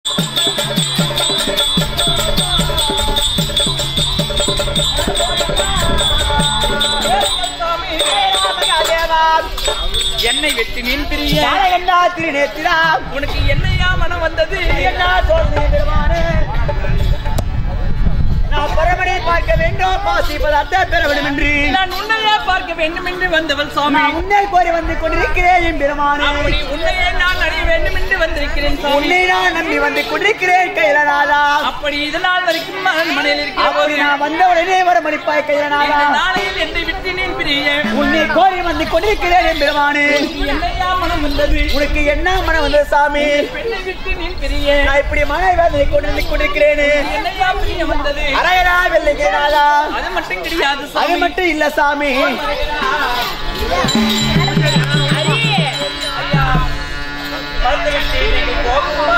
என்னை வெட்டி நீன் பிரிய என்ன திருநேத்திரா உனக்கு என்னையா மனம் வந்தது என்ன சோதனை பெருமானே நான் பரமனை பார்க்க வேண்டும் பாசி பதார்த்த பெற வேண்டும் என்று நான் உன்னையா பார்க்க வேண்டும் என்று வந்தவள் சாமி நான் உன்னை கோரி வந்து கொண்டிருக்கிறேன் என் பெருமானே அப்படி உன்னையே நான் அறிய வேண்டும் என்று வந்திருக்கிறேன் சாமி உன்னை நான் நம்பி வந்து கொண்டிருக்கிறேன் கையிலநாதா அப்படி இது நாள் வரைக்கும் அரண்மனையில் இருக்கிற அப்படி போது நான் வந்த உடனே வரமளிப்பாய் கையிலநாதா இந்த நாளையில் என்னை விட்டு நீ பிரிய உன்னை கோரி வந்து கொண்டிருக்கிறேன் என் பெருமானே உனக்கு என்னையா மனம் வந்தது உனக்கு என்ன மனம் வந்தது சாமி பெண்ணை விட்டு நீ பிரிய நான் இப்படி மன வேதனை கொண்டு வந்து கொண்டிருக்கிறேனே என்னையா பிரிய வந்தது அரையடா வெள்ளைக்கிறதா அது மட்டும் கிடையாது அது சாமி மட்டும் இல்ல சாமி மறந்து விட்டேன் நீ போகுமா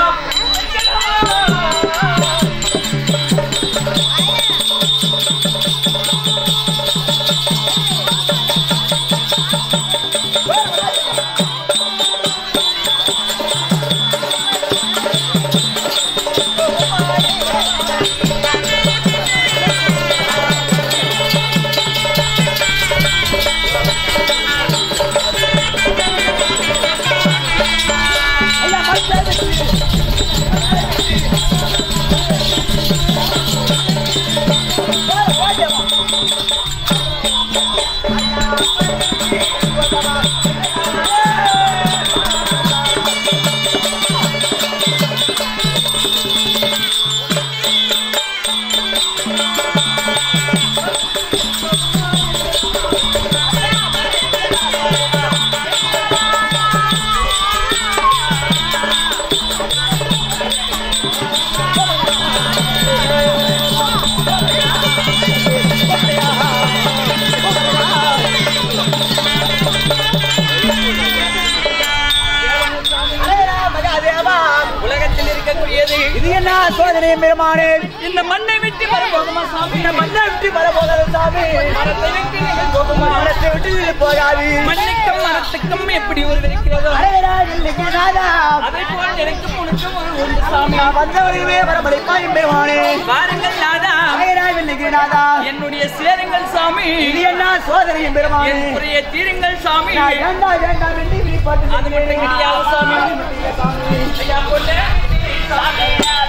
அரையடா மகாதேவா உலகத்தில் இருக்கக்கூடியது இது என்ன சோதனை பெருமானே இந்த மண்ணை விட்டு வர போகுமா சாமி இந்த மண்ணை விட்டு வர போகிறது சாமி மரத்தை விட்டு நீங்கள் போகுமா மனத்தை விட்டு இது போகாது மண்ணுக்கும் மரத்துக்கும் எப்படி ஒரு இருக்கிறதோ அரையடா வெள்ளைக்கிறதா அதே போல் எனக்கும் உனக்கும் ஒரு உண்டு சாமி நான் வந்தவர்களே வரமளிப்பாய் பெருமானே வாருங்கள் நாதா அரையடா வெள்ளைக்கிறதா என்னுடைய சேருங்கள் சாமி இது என்ன சோதனை பெருமானே என் குறைய தீருங்கள் சாமி நான் வேண்டாம் வேண்டாம் என்று வெளிப்பாட்டு அது மட்டும் கிடையாது சாமி ஐயா பொண்ணு சாமி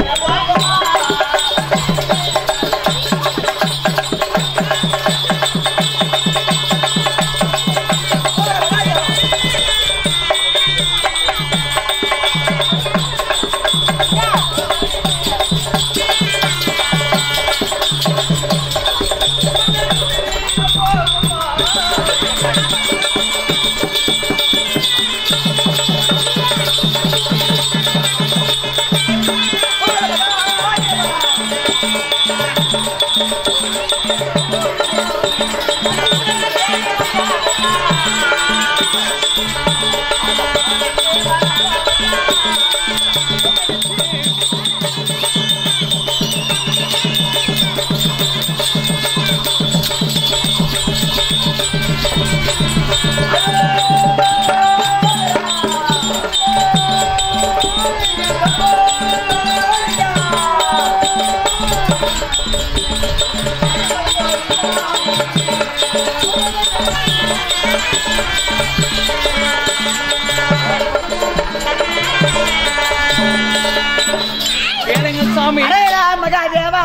கேளுங்கள் சாமி அரையடா மகாதேவா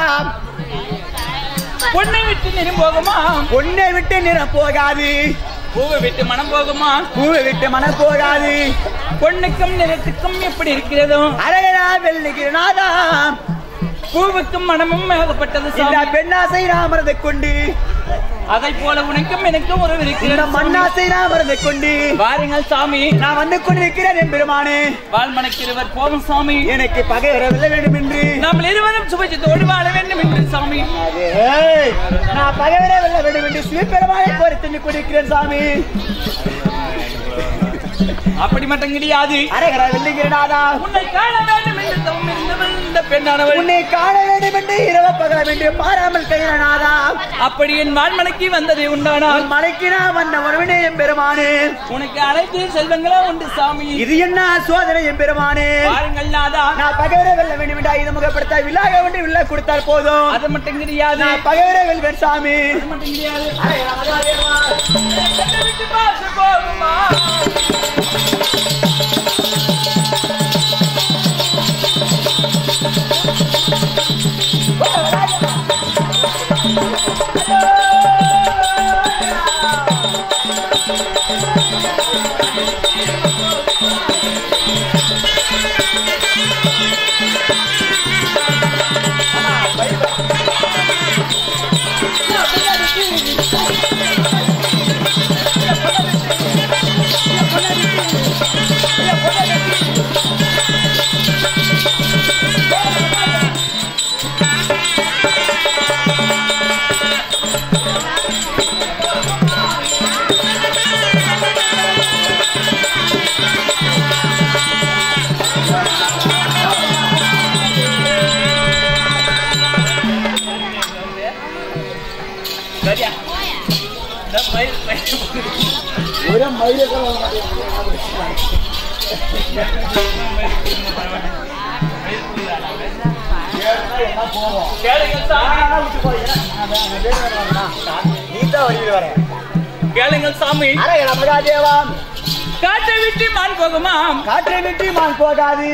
பொண்ணை விட்டு நிறம் போகுமா உன்னை விட்டு நிறம் போகாது பூவை விட்டு மனம் போகுமா பூவை விட்டு மனம் போகாது பொண்ணுக்கும் நிறத்துக்கும் எப்படி இருக்கிறதோ அரையடா வெள்ளைக்கிறநாதா பூவுக்கும் மனமும் ஆகப்பட்டது இந்த சாமி பெண்ணாசை ராமரதை கொண்டு அதை போல உனக்கும் எனக்கும் ஒரு இந்த இருக்கிறது சாமி. மண்ணாசை ராமரதை கொண்டு வாருங்கள் சாமி நான் வந்து கொண்டிருக்கிறேன் என் பெருமானே வாழ் மணக்கிறவர் போகும் சாமி எனக்கு பகை வரவில்லை வேண்டும் என்று நாம் இருவரும் சுபஜத்தோடு வாழ வேண்டும் என்று சாமி ஏய், நான் பகை வரவில்லை வேண்டும் என்று சிவபெருமானை கோரி தின்னு கொண்டிருக்கிறேன் சாமி அப்படி மட்டும் கிடையாது அரகரா வெள்ளிங்கிறநாதா உன்னை காண வேண்டும் என்று தவம் இருந்தவள் இந்த பெண் பெண்ணானவள் உன்னை காண வேண்டும் என்று இரவ பகல வேண்டும் பாராமல் கையினாதா அப்படி என் வாழ்மனைக்கு வந்தது உண்டானால் மலைக்கு நான் வந்த உறவினே எம்பெருமானே உனக்கு அனைத்து செல்வங்களும் உண்டு சாமி இது என்ன சோதனை எம்பெருமானே பாருங்கள் நாதா நான் பகைவரை வெல்ல வேண்டும் என்று ஆயுத முகப்படுத்த வில்லாக வேண்டும் வில்ல கொடுத்தால் போதும் அது மட்டும் கிடையாது நான் பகைவரை வெல்வேன் சாமி அது மட்டும் கிடையாது என்னை விட்டு பாச போகுமா? சரியா? இந்த மயில் மயில் ஒரு மயில கேளுங்கள் சாமி நீதான் வழியில் வர கேளுங்கள் சாமி அரகர மகாதேவா காட்டை விட்டு மான் போகுமாம் காற்றை விட்டு மான் போகாது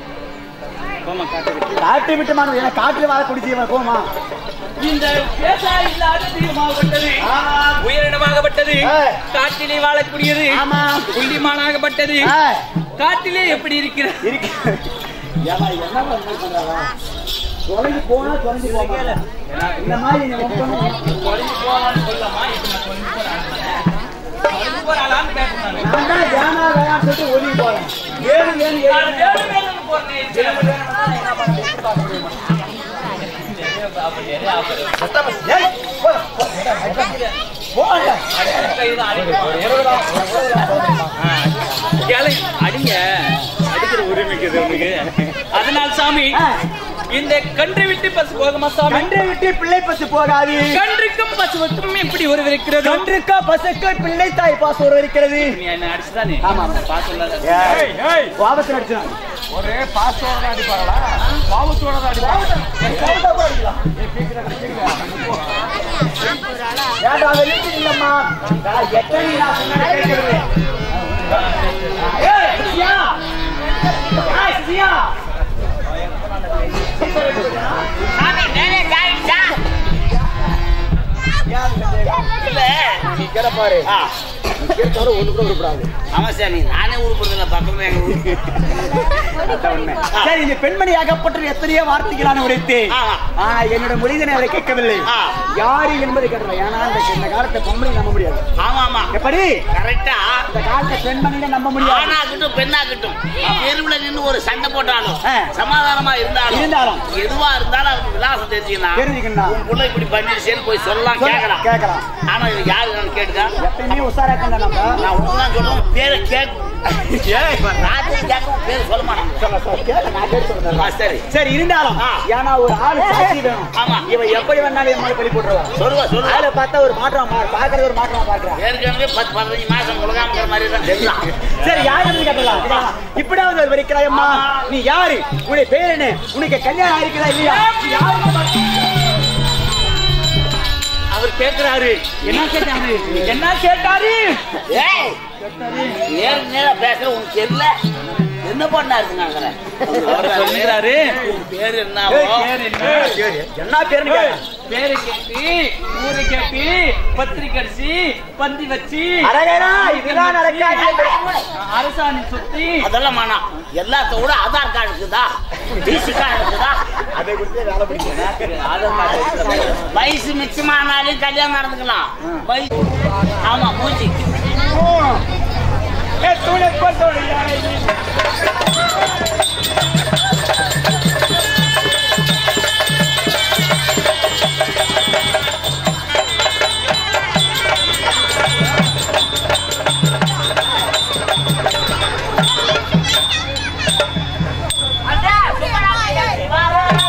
காற்றை விட்டு மான் ஏன்னா காற்றில் வாழ குடிச்சு போமா இந்த பேசா இல்லாத தீர்மாகப்பட்டது உயிரினமாகப்பட்டது ஆ. காட்டிலே வாழக்கூடியது ஆமா புள்ளிமானாகப்பட்டது ஆ, காட்டிலே எப்படி இருக்கிறது இருக்கு ஏமா என்ன பண்றாங்க தொலைஞ்சு போனா தொலைஞ்சு போகல இந்த மாதிரி நீ ஒப்பனும் தொலைஞ்சு போகலான்னு சொல்லலாமா? இப்ப நான் தொலைஞ்சு போறேன். தொலைஞ்சு போறாளான்னு கேட்கணும் நானு. நான் தான் ஜானா வேணாம்னு சொல்லிட்டு ஒதுங்கி போறேன் ஏழு ஏழு நான் ஏழு வேணும் வேணும்னு போறேன். சரி, ஏய், போ, போ, போங்க. கைதான் அடிக்கணும். கேளுங்க, அடிங்க அடிக்கிற உரிமைக்குது உனக்கு அதனால் சாமி ஆ. இந்த கன்று விட்டு பசு போகுமா சாமி கன்றை விட்டு பிள்ளை பசு போகாது கன்றுக்கும் பசுவுக்கும் எப்படி உறவு இருக்கிறது கன்றுக்கா பசுக்கு பிள்ளை தாய் பாசம் ஒரு இருக்கிறது நீ என்ன அடிச்சுதானே ஆமா. பாத்துள்ளாத வாபத்தில் அடிச்சான் ஒரே பாஸ்வேர்டு அடிப்பாங்களா பாவத்தோட தான் அடிப்பாங்க ஏன்டா வெளியிட்டு இல்லம்மா நான் எத்தனை நான் சொன்னதை கேட்கிறது ஏய் சிசியா ஏய் சிசியா நீ கேள பாரு நீ கேட்டவரை ஒண்ணு கூட உருப்படாது ஆமா சாமி நானே உருப்படுறதில்ல பக்கமே எங்க ஊருக்கு அதான் உண்மை. சரி இந்த பெண்மணி ஆகப்பட்ட எத்தனையோ வார்த்தைகளான உரைத்து ஆமா. ஆனா என்னோட மொழிதனை அவரை கேட்கவில்லை ஆ. யாரு என்பதை கேட்டல ஏன்னா இந்த இந்த காலத்தை பொம்பளை நம்ப முடியாது ஆமா ஆமா எப்படி கரெக்டா இந்த காலத்தை பெண்மணியை நம்ப முடியாது ஆணாகட்டும் பெண்ணாகட்டும் தெருவுல நின்னு ஒரு சண்டை போட்டாலும் ஆ. சமாதானமா இருந்தாலும் இருந்தாலும். எதுவா இருந்தாலும் அவருக்கு விலாசம் தெரிஞ்சுக்கலாம் தெரிஞ்சுக்கணும் உன் புள்ள இப்படி பண்ணிருச்சேன்னு போய் சொல்லலாம் சொல்ல- கேட்கலாம் கேட்கலாம் ஆனா இது யாரு நான் கேட்டுக்கா எப்பயுமே உஷாரா இருக்கணும் நம்ம நான் உண்மைதான் சொல்றேன் பேரை கேட்க ராத்திரி கேட்கறோம் பேர் சொல்ல மாட்டாங்க சொல்ல சொல்ல கேட்க நான் கேட்டு சொல்றேன் ஆ, சரி சரி இருந்தாலும் ஆ. ஏன்னா ஒரு ஆள் சாட்சி வேணும் ஆமா. இவன் எப்படி வேணாலும் என் மேல பழி போட்டுருவான் சொல்லுவா சொல்லுவா ஆளை பார்த்தா ஒரு மாற்றம் பாக்குறது ஒரு மாற்றமா பாக்குறான் ஏற்கனவே பத்து பதினஞ்சு மாசம் முழுகாமக்கிற மாதிரி தான் தெரியலாம் சரி யாரு கேட்டலாம் இப்படியாவது ஒரு வரிக்கிறாயம்மா நீ யாரு உன்னுடைய பேர் என்ன உனக்கு கல்யாணம் ஆயிருக்கிறா இல்லையா அவர் கேட்கிறாரு என்ன கேட்டாரு என்ன கேட்டாரு ஏய் நேர நேரா பேசுற உனக்கு தெரியல என்ன பண்ணா இருக்குங்க அவர் சொல்லுகிறாரு பேர் என்னவோ என்ன பேருன்னு கேட்டேன். பேரு கேட்டு ஊரு கேட்டு பத்திரிக்கை அடிச்சு பந்தி வச்சு அரகரா இதுதான் நடக்காது அரசாணி சுத்தி அதெல்லாம் வேணாம் எல்லாத்த விட ஆதார் கார்டு இருக்குதா டிசி கார்டு இருக்குதா அதை கொடுத்து வேலை பிடிக்கும் ஆதார் கார்டு இருக்கிறது. வயசு மிச்சமானாலும் கல்யாணம் நடந்துக்கலாம் வயசு ஆமா மூச்சு அண்ணா, சூப்பரா இருக்கு.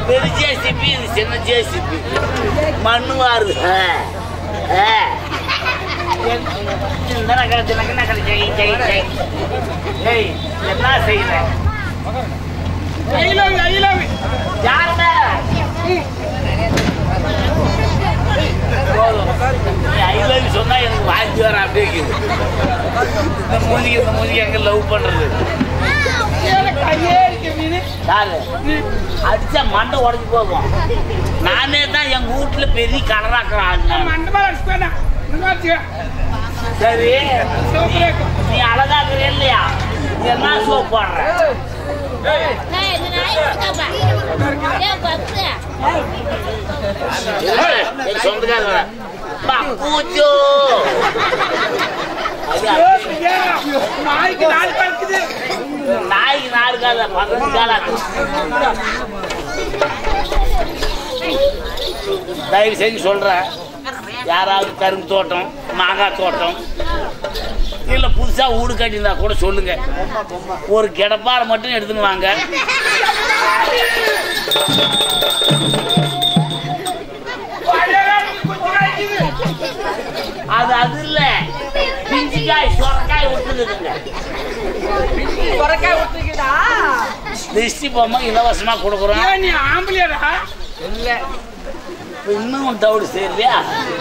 பெரிய ஜேசிபி இது சின்ன ஜேசிபி மண்ணு வாருது ஆ, ஆ. என்- இந்த நகர சின்ன நகர ஜெய் ஜெய் ஜெய் ஏய் என்ன செய்யற யாருடா போதும். நீ I love you சொன்னா எனக்கு வாங்கி வர அப்படியே இருக்குது. இந்த மூலிகை இந்த மூலிகை எங்க லவ் பண்றது யாரு அடிச்சா மண்டை உடஞ்சு போகும் நானே தான் எங்க வீட்டுல பெரிய கலராக்குறான் சரி நீ- நீ அழகா இருக்கிற இல்லையா நீ என்ன சோப் போடுற என் சொந்தக்காரங்க பா, கூச்சோ நாய்க்கு நாலு பறக்குது நாய்க்கு நாலு கால பதினஞ்சு கால தயவு செஞ்சு சொல்றேன் யாராவது கரும்பு தோட்டம் மாங்காய் தோட்டம் இல்ல புதுசா வீடு கட்டியிருந்தா கூட சொல்லுங்க ஒரு கிடப்பார மட்டும் எடுத்துன்னு வாங்க அது அது இல்ல பிஞ்சிக்காய் சொரக்காய் விட்டுருக்குங்க சொரக்காய் விட்டுருக்குதா திருஷ்டி பொம்மை இலவசமா கொடுக்குறோம் ஏன் நீ ஆம்பளையாடா இல்ல இன்னும் டவுட் செய்யலையா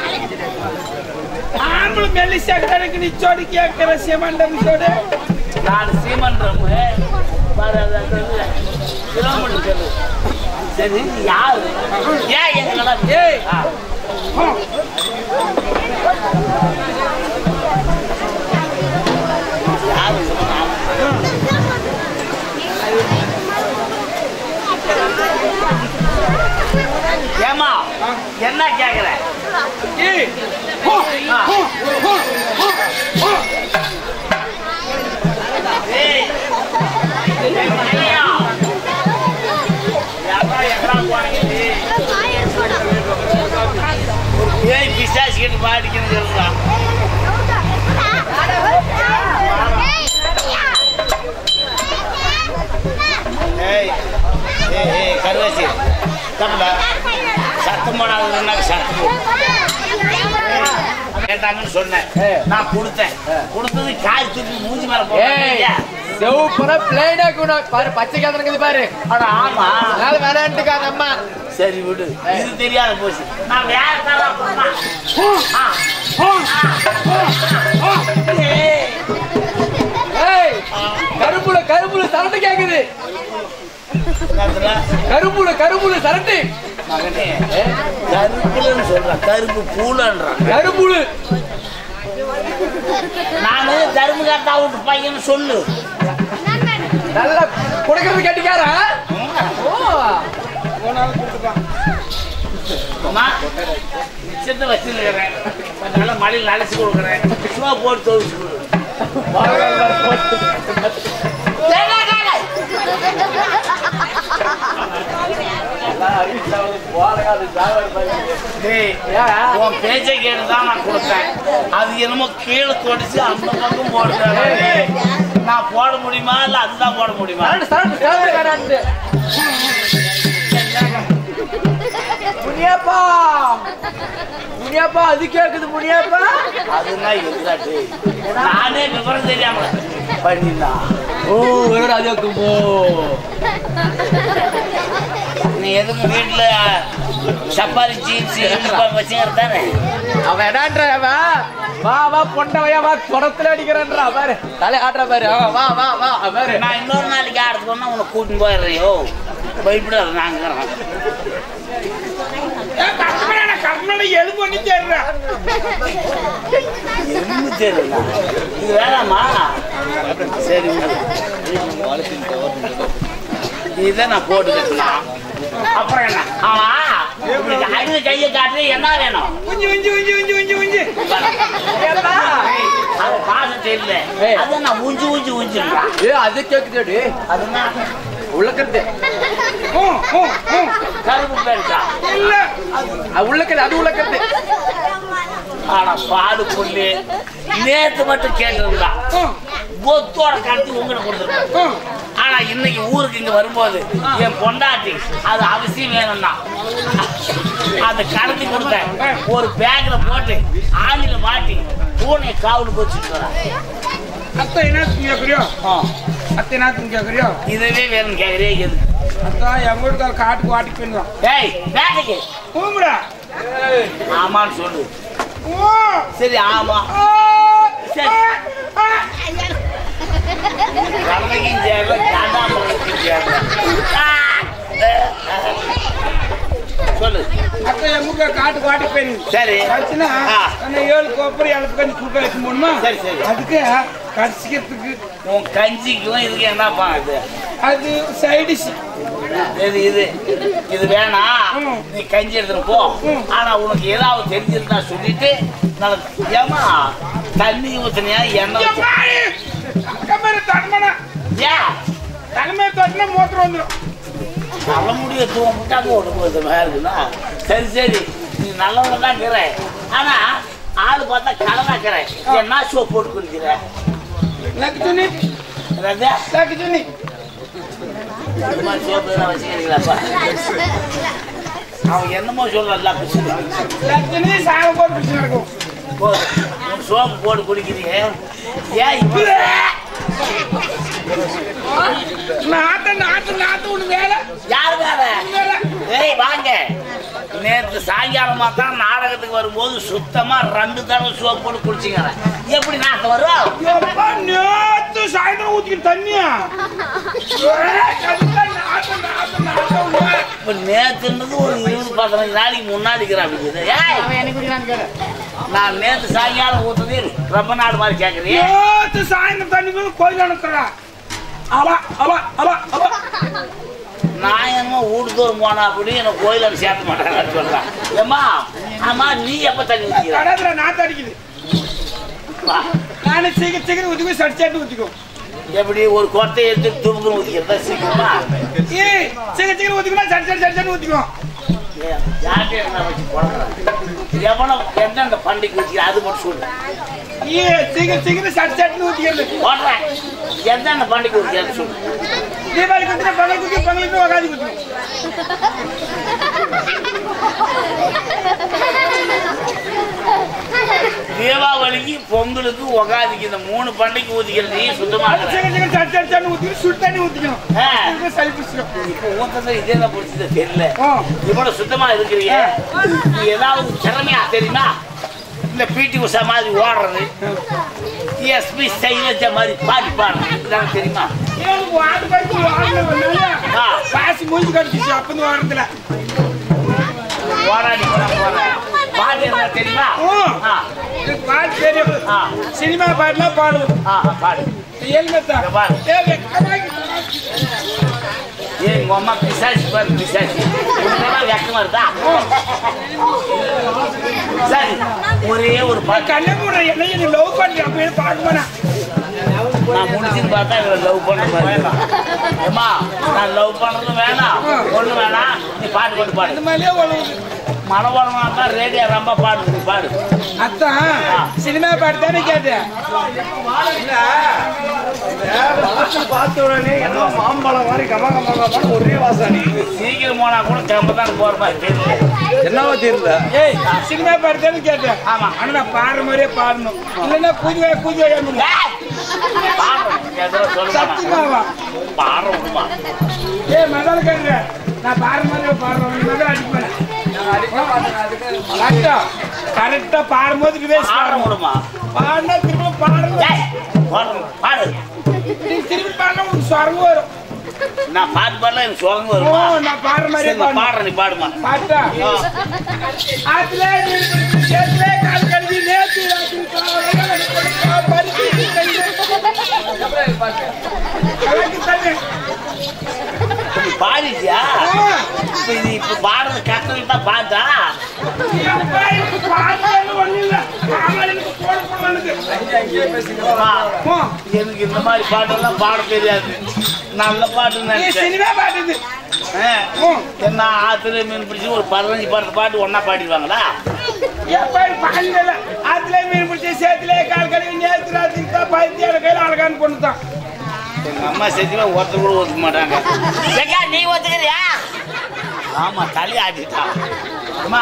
ஆம்பளை மெல்லிசா கணக்கு நீ சோடி கேட்கிற சிமண்டம் சோடு நாலு சீமன்றம் பாரு அது அது இது. கிலோமீட்டர் சொல்லு சரி நீ யாரு ஏன் எங்களா ஏய். ஆ. யாரு சொன்னா? ஏம்மா என்ன கேக்குற ஏய் ஆ. ஏய் ஐயா யாரா எங்கடா போறீங்க நீ? ஏய் பிசாசு கிட்ட பாடிக்கணும் சொல்லுடா ஏய் ஏய் ஏய் கருவாசி தப்புடா சத்தம் போடாதுன்னா சத்தம் போடு கேட்டாங்கன்னு சொன்னேன் நான் கொடுத்தேன் கொடுத்தது காய் தூக்கி மூஞ்சி மேல ஏய் போட்டேன் செவப்புற பிளைனா கூட பாரு பச்சை கலருக்குது பாரு அட ஆமா அதனால வேணான்ட்டுக்காத அம்மா சரி விடு இது தெரியாத போச்சு நான் வேற தரா போனா ஏய் கரும்புல கரும்புல சரட்டு கேக்குது கரும்புல கரும்புல சரட்டு மகனே கருப்புலன்னு சொல்றான் கருப்பு பூலன்றான் கரும்புழு நானு கரும்பு காத்தா விட்டு பையன் சொல்லு நல்லா கொடுக்கறது கேட்டிக்காரா ஓ அம்மா மிச்சத்தை வச்சுருக்கிறேன் நல்லா மழையில் அழைச்சி கொடுக்குறேன் சும்மா போட்டு துவைச்சு கொடு டேய், டேய், டேய், டேய். டேய், உன் பேச்சை கேட்டு தான் நான் கொடுத்தேன் அது என்னமோ கீழே தொடிச்சு அந்த பக்கம் போடுறாங்க நான் போட முடியுமா இல்ல அதுதான் போட முடியுமா சரட்டு சரட்டு சரட்டு வேணான்ட்டு முனியப்பா முனியப்பா அது கேக்குது முனியப்பா அதுதான் எதிராட்டு நானே விவரம் தெரியாம பண்ணிடலாம் ஓ வேற அது போ நீ எதுக்கு வீட்டுல சப்பாரி ஜீன்ஸ் யூனிஃபார்ம் வச்சுக்கிறது தானே அவன் என்னன்றா அவன் வா வா பொண்டவையா வா குடத்துல அடிக்கிறான்றா பாரு தலை ஆட்டுற பாரு ஆ, வா வா வா ஆ, பாரு நான் இன்னொரு நாளைக்கு ஆடுறது போனா உன்னை கூட்டின்னு போயிடுறியோ பயப்படாத நாங்கிறோம் கர்மனை எது பண்ணி தேடுற எதுவும் தெரியல இது வேணாமா சரி இதை நான் போட்டு கட்டலாம் அப்புறம் என்ன ஆமா இப்படி அடியில் கையை காட்டு என்ன வேணும் உஞ்சி உஞ்சி உஞ்சி உஞ்சி உஞ்சி உஞ்சி அது பாசம் தெரியல ஏய். அதை நான் ஊஞ்சி ஊஞ்சி ஊஞ்சிருக்கேன் ஏ அது கேக்குதுடி அதுனா உள்ளக்கிறது ஓ ஓ ஓ கருப்பு பேருக்கா இல்ல அது உள்ளக்கிறது அது உள்ளக்கிறது ஆனா பாடு புள்ளி நேத்து மட்டும் கேட்டிருந்தா ஓ பொத்தோட கடத்தி உங்களை கொடுத்துருக்கேன் ஓ ஆனா ஆனா இன்னைக்கு ஊருக்கு இங்க வரும்போது என் பொண்டாட்டி அது அவசியம் வேணும்னா அந்த கடத்தி கொடுத்தேன் ஒரு பேக்ல போட்டு ஆணில மாட்டி பூனையை காவலுக்கு வச்சுட்டு வரேன் அத்தை என்ன கேக்குறியோ அத்தை என்ன கேக்குறியோ இதுவே வேணும் கேக்குறே எது அதான் எங்க வீட்டுக்கார காட்டுக்கு வாட்டிக்கு போயிருந்தோம் ஏய் பேட்டைக்கு கூமுடா ஆமான்னு சொல்லு ஓ சரி ஆமா ஆ, சரி. ஆ, கண்ணைக்கும் தேவை காண்டாமலைக்கும் தேவை ஆ, ஆ, ஆ. சொல்லு அத்தை எங்க வீட்டுக்கார காட்டுக்கு வாட்டிக்கு போயிருந்தோம் சரி கடிச்சுனா ஆ. அந்த ஏழு கோப்பரை எழுப்பு கஞ்சி குடுக்க வச்சு போடணுமா சரி, சரி. அதுக்கு கடிச்சிக்கிறதுக்கு உன் கஞ்சிக்கும் இதுக்கு என்னப்பா இது அது சைடிஷ் இது இது இது வேணாம் ம். நீ கஞ்சி எடுத்துட்டு போ ஆனா உனக்கு ஏதாவது தெரிஞ்சிருந்தா சொல்லிட்டு நான் ஏமா தண்ணி ஊத்துனியா எண்ணெய் ஊத்து- கம்மரி தன்மனா ஏன் தலைமையை தட்டினா மூத்திரம் வந்துடும் தலைமுடிய தூவ முட்டாங்க ஒடுக்குவது மாதிரி இருக்குன்னா சரி சரி நீ நல்லவங்க தான் இருக்கிற ஆனா ஆளு பார்த்தா கடனா இருக்கிற என்ன சோப் போட்டு குடிக்கிற லக்ஷுனி என்னது? லக்ஷுனி இந்த மாதிரி சோப்பு எல்லாம் வச்சுக்கிறீங்களாப்பா அவன் என்னமோ சொல்றான் லக்ஷுனி சாயம் போட்டு குடிச்சு நடக்கும் உன் சோப்பு போட்டு குடிக்கிறீங்க ஏன் இப்ப நாத்து நாத்து நாத்து ஒண்ணு வேலை யாரு வேலை வேலை ஏய் வாங்க நேற்று சாயங்காலமா தான் நாடகத்துக்கு வரும்போது சுத்தமா ரெண்டு தடவை சோப்பு போட்டு குடிச்சிங்க எப்படி நாட்டு வரும் எப்பா நேத்து சாயந்தரம் ஊத்திக்கிட்டு தண்ணியா ஏய், அதுதான் நாத்து நாத்து நாத்து ஒண்ணு. இப்ப நேத்துன்றது ஒரு இருபது பதினஞ்சு நாளைக்கு முன்னாடி இருக்கிறான் இது. ஏய் நான் நேத்து சாயங்காலம் ஊத்துனது ரொம்ப நாள் மாதிரி கேக்குறீங்க நேத்து சாயந்தரம் தண்ணி போய் கோயில் அனுப்புறா அவா அவா அவா அவா நான் என்னமோ வீடு தூரம் போனா அப்படி எனக்கு கோயில சேர்க்க மாட்டாங்கன்னு சொல்றேன் ஏம்மா ஆமா நீ எப்ப தண்ணி ஊத்திக்கிற கடத்துல நாத்து அடிக்குது வா. நானே சீக்கிரம் சீக்கிரம் ஊத்திக்கோ சடிச்சாட்டு ஊத்திக்கோ எப்படி ஒரு கொட்டை எடுத்து துப்புக்கு ஊத்திக்கிறதா சீக்கிரமா ஏய் சீக்கிரம் சீக்கிரம் ஊத்திக்கோ சடி சடி சடிச்சாட்டு ஊத்திக்கோ ஏய், யார்கிட்ட இருந்தா வச்சு போடுறேன் எவனோ எந்தெந்த பண்டிகை ஊத்திக்கிற அது மட்டும் சொல்லு ஏய் சீக்கிரம் சீக்கிரம் சடிச்சாட்டு ஊத்திக்கிறது போடுறேன் எந்தெந்த பண்டிகை ஊத்திக்கிறது சொல்லு தீபாவளி குத்துனா பொங்கல் குத்தி பொங்கலுக்கு உக்காதி குத்துணும் தீபாவளிக்கு பொங்கலுக்கு உகாதிக்கு இந்த மூணு பண்டிகை ஊத்திக்கிறது நீ சுத்தமா அது இருக்கிற. சீக்கிரம் சீக்கிரம் சடி சடிச்சாட்டு ஊத்திக்கணும் சுடு தண்ணி ஊத்திக்கணும் ஆ. இதுக்கு சளி பிடிச்சிடும் இப்ப ஊத்தது இதே தான் பிடிச்சது தெரியல ஆ. இவ்வளவு சுத்தமா இருக்கிறீங்க நீ ஏதாவது திறமையா தெரியுமா இந்த பிடி உஷா மாதிரி ஓடுறது எஸ்பி சைலஜா மாதிரி பாடி பாடுறது இதெல்லாம் தெரியுமா ஏன் வாடு பறிச்சு வாடுல வந்தாலே ஆ. பாசி மூஞ்சி கடிச்சிச்சு அப்பந்து வாரத்துல ஓடாடி போனா போறேன் பாட்டு என்ன தெரியுமா ம். ஆ, இது பாட்டு தெரியும் ஆ, சினிமா பாட்டுலாம் பாடுவோம் ஆ, பாடு ஹெல்மெட்டா இங்க பாரு. ஏய் உங்க அம்மா பிசாசி பாரு பிசாசி உனக்கெல்லாம் வெக்கமா இருக்கா சரி ஒரே ஒரு பாட்டு கண்ணமுறை என்னைய நீ லவ் பண்ணி அப்படின்னு பார்க்க போனா நான் முடிச்சுன்னு பார்த்தா இவரை லவ் பண்ண மாதிரி ஏமா நான் லவ் பண்றது வேணாம் ஒண்ணு வேணாம் நீ பாட்டு பாட்டு பாடு இந்த மாதிரியே உழவுது மனவளமா தான் ரேடியோ ரொம்ப பாடு நீ பாடு அத்தான் சினிமா பாட்டு தானே கேட்டேன் பார்த்த உடனே என்ன மாம்பழம் மாதிரி கம கம கமன்னு ஒரே வாசனை சீக்கிரம் போனா கூட கிளம்ப தான் போற மாதிரி தெரியல என்னவா தெரியல ஏய் சினிமா பாட்டு தானே கேட்டேன் ஆமா. ஆனா நான் பாடுற மாதிரியே பாடணும் இல்லைன்னா பூஜை பூஜை ஏறணும் ஏய், பாடுறேன் எதோ சொல்லுமா சத்தியமாவா பாடுறேன் விடுமா ஏய் மதால கேட்குற நான் பாடுற மாதிரியே பாடுறேன் நீ மதால அடிப்பேன் கரெக்டா கரெக்டா பாடும்போது ரிவேஸ் பாடுறேன் பாடணும் விடுமா பாடினா திரும்ப பாடணும் ஏய், பாடுறேன், பாடு நீ திரும்பி பாடினா உனக்கு சொரம் வரும் நான் பாட்டு பாடல எனக்கு சுகம் ஓ வருமா நான் பாடுற மாதிரியே சரி, நான் பாடணும் பாடுறேன் நீ பாடுமா பாட்டா ஆத்துல சேத்துல கால் கழுவி நேத்து ராத்திரி காலையில பருத்தி கலக்கி தண்ணி நீ பாடிட்டியா இப்ப இது இப்ப பாடுறது கஷ்டம் தான் பாட்டா அம்மா, எனக்கு இந்த மாதிரி பாட்டெல்லாம் பாட தெரியாது நல்ல பாட்டு நினைச்சேன் சினிமா பாட்டுது ஆ, என்ன ஆத்துல மீன் பிடிச்சி ஒரு பதினஞ்சு பாட்டு பாட்டு ஒன்னா பாடிடுவாங்களா ஆத்துல மீன் பிடிச்சி சேத்துல கால் கழுவி நேத்து ராத்திரி தான் பருத்தி கையில அழகான பொண்ணு தான் எங்க அம்மா செஞ்சுமே ஒருத்தர் கூட ஒத்துக்க மாட்டாங்க ஏக்கா, நீ ஒத்துக்கிறியா ஆமா தலி ஆட்டிட்டா அம்மா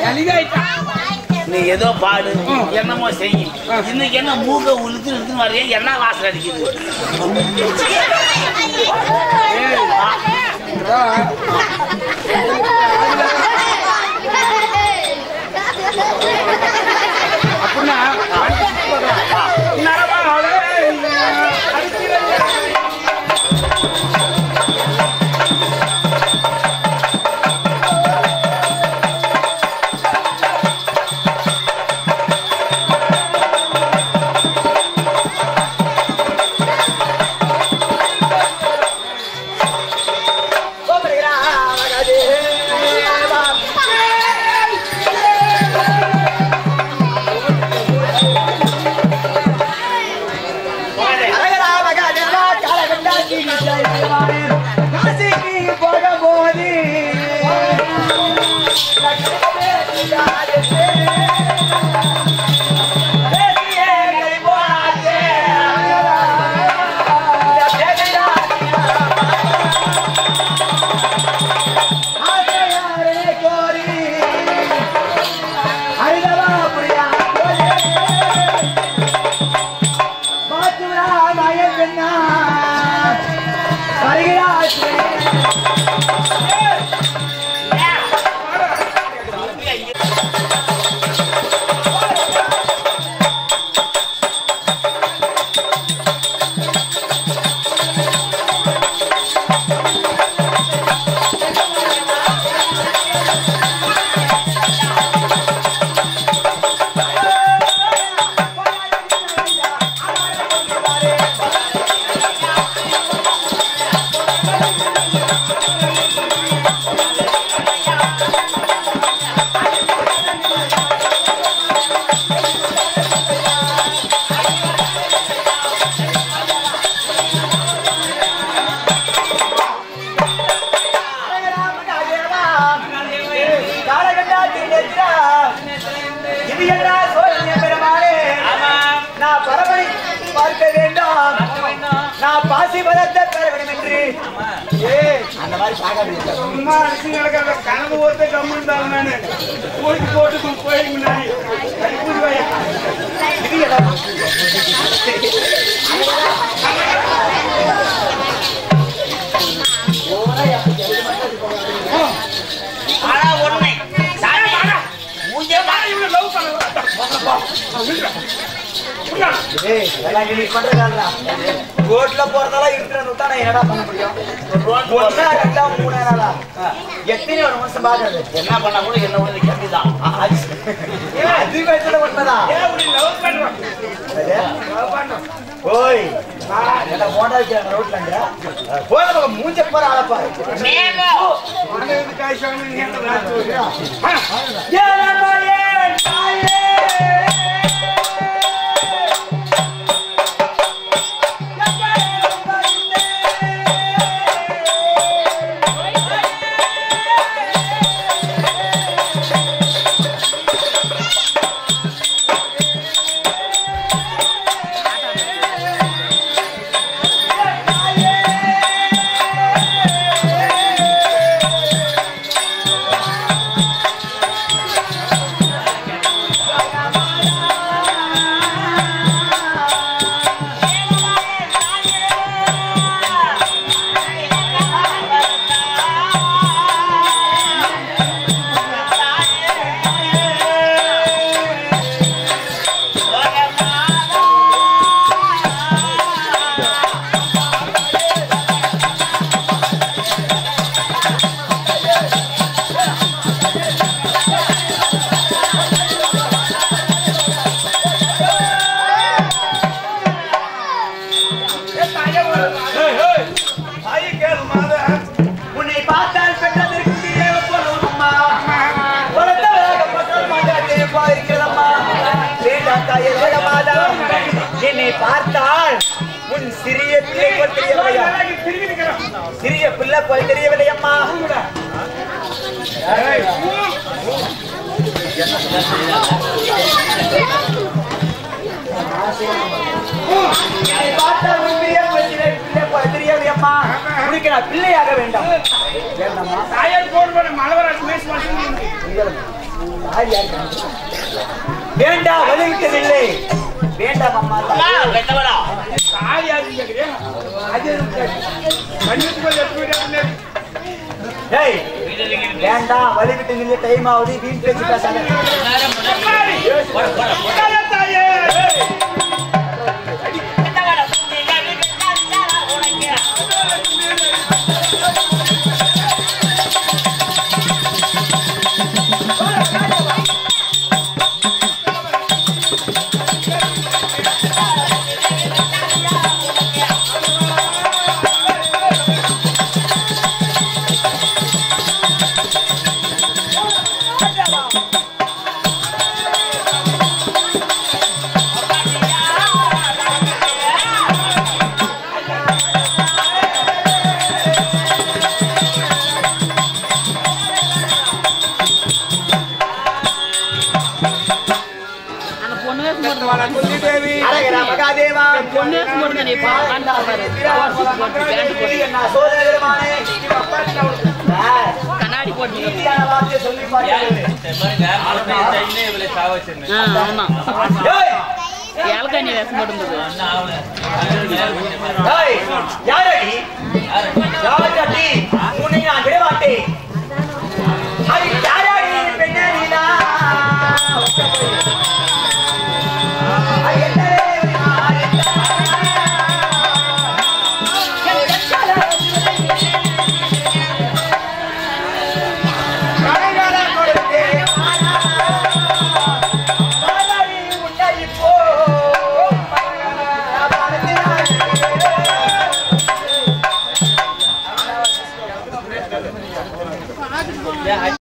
நீ ஏதோ பாடு என்னமோ செய் இன்னைக்கு என்ன மூக்க உளுத்து இழுத்துன்னு வரைய என்ன வாசல் அடிக்குது நான் பரமனை பார்க்க வேண்டாம் நான் பாசி பதத்தை பெற வேண்டும் என்று ஏய், அந்த மாதிரி பார்க்காதீங்க சும்மா அடிச்சு நடக்காத கனவு ஒருத்த கம்முண்டாங்க நானு போயிட்டு போட்டு போய் முன்னாடி கைப்பூசி வாயா. இது இடம். ஆனா உண்மை சாமி, மூஞ்சே பாரு. இவனை love பண்ண ஏய், இதெல்லாம் நீ பண்றதாடா. ரோட்ல போறதெல்லாம் இருக்கிறத விட்டா நான் என்னடா பண்ண முடியும் ஒண்ணா ரெண்டா மூணா நாளா எத்தனை ஒரு மனுஷன் பாக்குறது என்ன பண்ணா கூட என்ன ஒண்ணு கண்டிதான் அது வயசுல உண்மைதான் லவ் பண்றான் ஓய் என்ன மோட்டா வைக்கிறாங்க ரோட்ல போய் நம்ம மூஞ்ச போற ஆளப்பா மேகம் மனைவி காய் சாமி நீ என்ன ராஜ் உன்னை பார்த்தால் பெற்றதற்கு தேவைப்படும்மா வளர்த்தவராக பட்டால் மாட்டாதே பாய்க்கிறம்மா வேண்டாம் தாயே வேடமாதா என்னை பார்த்தால் உன் சிறிய பிள்ளை போல் தெரியவில்லையா சிறிய பிள்ளை போல் தெரியவில்லை அம்மா என்னை பார்த்தால் உன் பிரிய பிள்ளை பிள்ளை போல உனக்கு நான் பிள்ளையாக வேண்டாம் வேண்டாமா தாயார் போன் பண்ண மலவராஜ் மேஸ் மாசம் தாய் யாருக்கு? வேண்டாம் வலிவிட்டதில்லை வேண்டாம் அம்மா அம்மா, பெத்தவளா? தாய் யாரு கேக்குறியா அது கண்ணுக்குள்ள எப்படி அப்படின்னு டேய் வேண்டாம் வலிவிட்டு நில்ல டைம் ஆகுது வீண் பேச்சு பேசாத தாயே பெத்தவளா, நீங்க வீட்டுக்கு தாத்தா உனக்கு. அந்த பொண்ணு வேஷம் போட்டு குந்தி தேவி அழகரா மகாதேவா பொண்ணு வேஷம் போட்டு நீ பாண்டு பாரு பேண்ட் போட்டு நான் சோதரமானே கண்ணாடி போட்டு நீதியான வார்த்தை சொல்லி பார்த்தேன் ஆ ஆமா டேய் ஏலக்காய் வேஷம் போட்டுருந்தது டேய் யாரடி யாரடி உன்னை நான் விட மாட்டேன் அது யாரடி பெண்ணே நீனா அது என்னடே கடைகால கொடுத்தே மாலாடி உன்னை இப்போ